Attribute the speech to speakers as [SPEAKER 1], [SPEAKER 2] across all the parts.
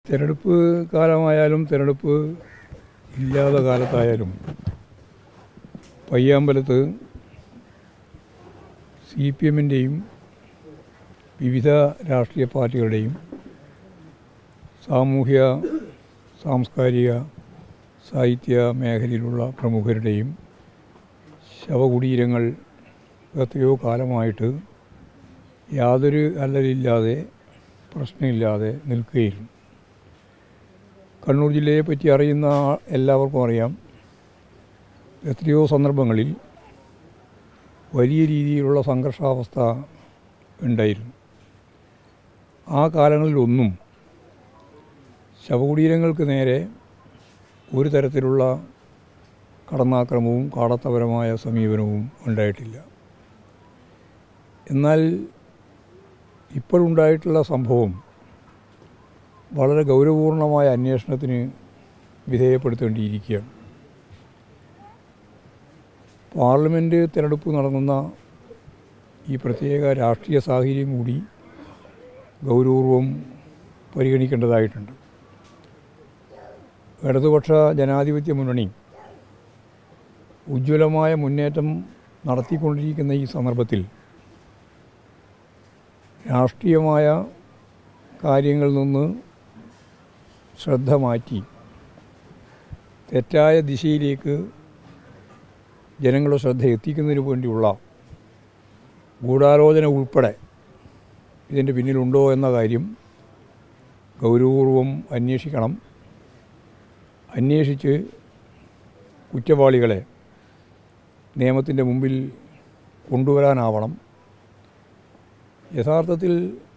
[SPEAKER 1] തിരഞ്ഞെടുപ്പ് കാലമായാലും തിരഞ്ഞെടുപ്പ് ഇല്ലാത്ത കാലത്തായാലും പയ്യാമ്പലത്ത് സി പി എമ്മിൻ്റെയും വിവിധ രാഷ്ട്രീയ പാർട്ടികളുടെയും സാമൂഹ്യ സാംസ്കാരിക സാഹിത്യ മേഖലയിലുള്ള പ്രമുഖരുടെയും ശവകുടീരങ്ങൾ എത്രയോ കാലമായിട്ട് യാതൊരു അല്ലലില്ലാതെ പ്രശ്നമില്ലാതെ നിൽക്കുകയായിരുന്നു കണ്ണൂർ ജില്ലയെ പറ്റി അറിയുന്ന എല്ലാവർക്കും അറിയാം എത്രയോ സന്ദർഭങ്ങളിൽ വലിയ രീതിയിലുള്ള സംഘർഷാവസ്ഥ ഉണ്ടായിരുന്നു ആ കാലങ്ങളിലൊന്നും ശവകുടീരങ്ങൾക്ക് നേരെ ഒരു തരത്തിലുള്ള കടന്നാക്രമവും കാടത്തപരമായ സമീപനവും ഉണ്ടായിട്ടില്ല എന്നാൽ ഇപ്പോഴുണ്ടായിട്ടുള്ള സംഭവം വളരെ ഗൗരവപൂർണമായ അന്വേഷണത്തിന് വിധേയപ്പെടുത്തേണ്ടിയിരിക്കുകയാണ് പാർലമെൻറ്റ് തിരഞ്ഞെടുപ്പ് നടന്നുന്ന ഈ പ്രത്യേക രാഷ്ട്രീയ സാഹചര്യം കൂടി ഗൗരവപൂർവം പരിഗണിക്കേണ്ടതായിട്ടുണ്ട് ഇടതുപക്ഷ ജനാധിപത്യ മുന്നണി ഉജ്ജ്വലമായ മുന്നേറ്റം നടത്തിക്കൊണ്ടിരിക്കുന്ന ഈ സന്ദർഭത്തിൽ രാഷ്ട്രീയമായ കാര്യങ്ങളിൽ നിന്ന് ശ്രദ്ധ മാറ്റി തെറ്റായ ദിശയിലേക്ക് ജനങ്ങളുടെ ശ്രദ്ധ എത്തിക്കുന്നതിന് വേണ്ടിയുള്ള ഗൂഢാലോചന ഉൾപ്പെടെ ഇതിൻ്റെ പിന്നിലുണ്ടോ എന്ന കാര്യം ഗൗരവപൂർവം അന്വേഷിക്കണം അന്വേഷിച്ച് കുറ്റവാളികളെ നിയമത്തിൻ്റെ മുമ്പിൽ കൊണ്ടുവരാനാവണം യഥാർത്ഥത്തിൽ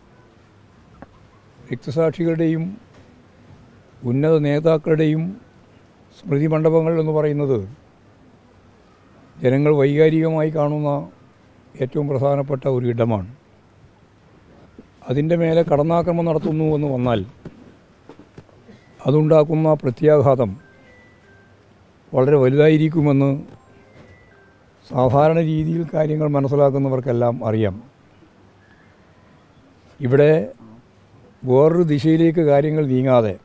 [SPEAKER 1] രക്തസാക്ഷികളുടെയും ഉന്നത നേതാക്കളുടെയും സ്മൃതി മണ്ഡപങ്ങൾ എന്ന് പറയുന്നത് ജനങ്ങൾ വൈകാരികമായി കാണുന്ന ഏറ്റവും പ്രധാനപ്പെട്ട ഒരു ഇടമാണ് അതിൻ്റെ മേലെ കടന്നാക്രമണം നടത്തുന്നു എന്ന് വന്നാൽ അതുണ്ടാക്കുന്ന പ്രത്യാഘാതം വളരെ വലുതായിരിക്കുമെന്ന് സാധാരണ രീതിയിൽ കാര്യങ്ങൾ മനസ്സിലാക്കുന്നവർക്കെല്ലാം അറിയാം ഇവിടെ വേറൊരു ദിശയിലേക്ക് കാര്യങ്ങൾ നീങ്ങാതെ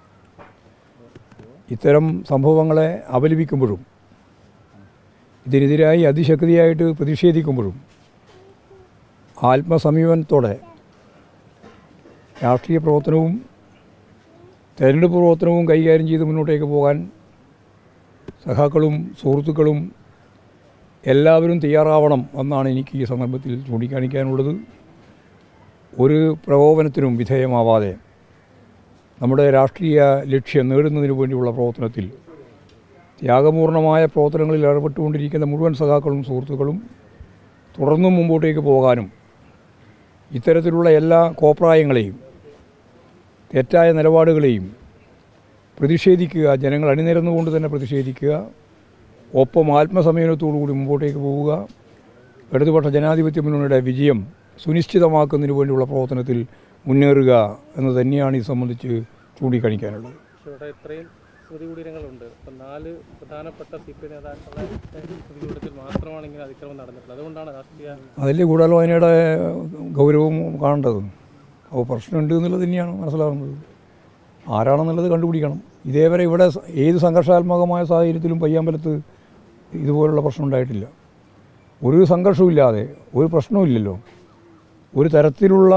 [SPEAKER 1] ഇത്തരം സംഭവങ്ങളെ അപലപിക്കുമ്പോഴും ഇതിനെതിരായി അതിശക്തിയായിട്ട് പ്രതിഷേധിക്കുമ്പോഴും ആത്മസമീപനത്തോടെ രാഷ്ട്രീയ പ്രവർത്തനവും തെരഞ്ഞെടുപ്പ് പ്രവർത്തനവും കൈകാര്യം ചെയ്ത് മുന്നോട്ടേക്ക് പോകാൻ സഖാക്കളും സുഹൃത്തുക്കളും എല്ലാവരും തയ്യാറാവണം എന്നാണ് എനിക്ക് ഈ സന്ദർഭത്തിൽ ചൂണ്ടിക്കാണിക്കാനുള്ളത് ഒരു പ്രകോപനത്തിനും വിധേയമാവാതെ നമ്മുടെ രാഷ്ട്രീയ ലക്ഷ്യം നേടുന്നതിന് വേണ്ടിയുള്ള പ്രവർത്തനത്തിൽ ത്യാഗപൂർണമായ പ്രവർത്തനങ്ങളിൽ ഏർപ്പെട്ടുകൊണ്ടിരിക്കുന്ന മുഴുവൻ സഖാക്കളും സുഹൃത്തുക്കളും തുടർന്നും മുമ്പോട്ടേക്ക് പോകാനും ഇത്തരത്തിലുള്ള എല്ലാ കോപ്രായങ്ങളെയും തെറ്റായ നിലപാടുകളെയും പ്രതിഷേധിക്കുക ജനങ്ങൾ അണിനിരന്നുകൊണ്ട് തന്നെ പ്രതിഷേധിക്കുക ഒപ്പം ആത്മസംയമനത്തോടു കൂടി മുമ്പോട്ടേക്ക് പോവുക ഇടതുപക്ഷ ജനാധിപത്യ മുന്നണിയുടെ വിജയം സുനിശ്ചിതമാക്കുന്നതിന് വേണ്ടിയുള്ള പ്രവർത്തനത്തിൽ മുന്നേറുക എന്ന് തന്നെയാണ് ഇത് സംബന്ധിച്ച് ചൂണ്ടിക്കാണിക്കാനുള്ളത്
[SPEAKER 2] പക്ഷേ ഇവിടെ ഇത്രയും സ്മൃതി കുടീരങ്ങളുണ്ട് അപ്പം നാല് പ്രധാനപ്പെട്ട സി പി നേതാക്കളുടെ സ്മൃതി കുടീരത്തിൽ മാത്രമാണ് ഇങ്ങനെ അതിക്രമം നടന്നിട്ടുള്ളത് അതുകൊണ്ടാണ് രാഷ്ട്രീയ
[SPEAKER 1] അതല്ലേ ഗൂഢാലോചനയുടെ ഗൗരവം കാണേണ്ടത് അപ്പോൾ പ്രശ്നമുണ്ട് എന്നുള്ളത് തന്നെയാണ് മനസ്സിലാകുന്നത് ആരാണെന്നുള്ളത് കണ്ടുപിടിക്കണം ഇതേവരെ ഇവിടെ സ- ഏത് സംഘർഷാത്മകമായ സാഹചര്യത്തിലും പയ്യാമ്പലത്ത് ഇതുപോലുള്ള പ്രശ്നം ഉണ്ടായിട്ടില്ല ഒരു സംഘർഷവും ഇല്ലാതെ ഒരു പ്രശ്നവുമില്ലല്ലോ ഒരു തരത്തിലുള്ള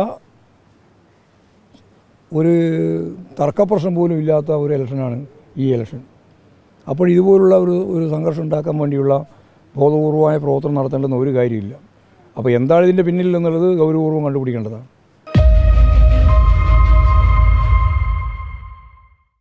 [SPEAKER 1] ഒരു തർക്കപ്രശ്നം പോലും ഇല്ലാത്ത ഒരു ഇലക്ഷനാണ് ഈ ഇലക്ഷൻ അപ്പോൾ ഇതുപോലുള്ള ഒരു ഒരു സംഘർഷം ഉണ്ടാക്കാൻ വേണ്ടിയുള്ള ബോധപൂർവമായ പ്രവർത്തനം നടത്തേണ്ടുന്ന ഒരു കാര്യമില്ല അപ്പോൾ എന്താണ് ഇതിൻ്റെ പിന്നിൽ എന്നുള്ളത് ഗൗരവപൂർവ്വം കണ്ടുപിടിക്കേണ്ടതാണ്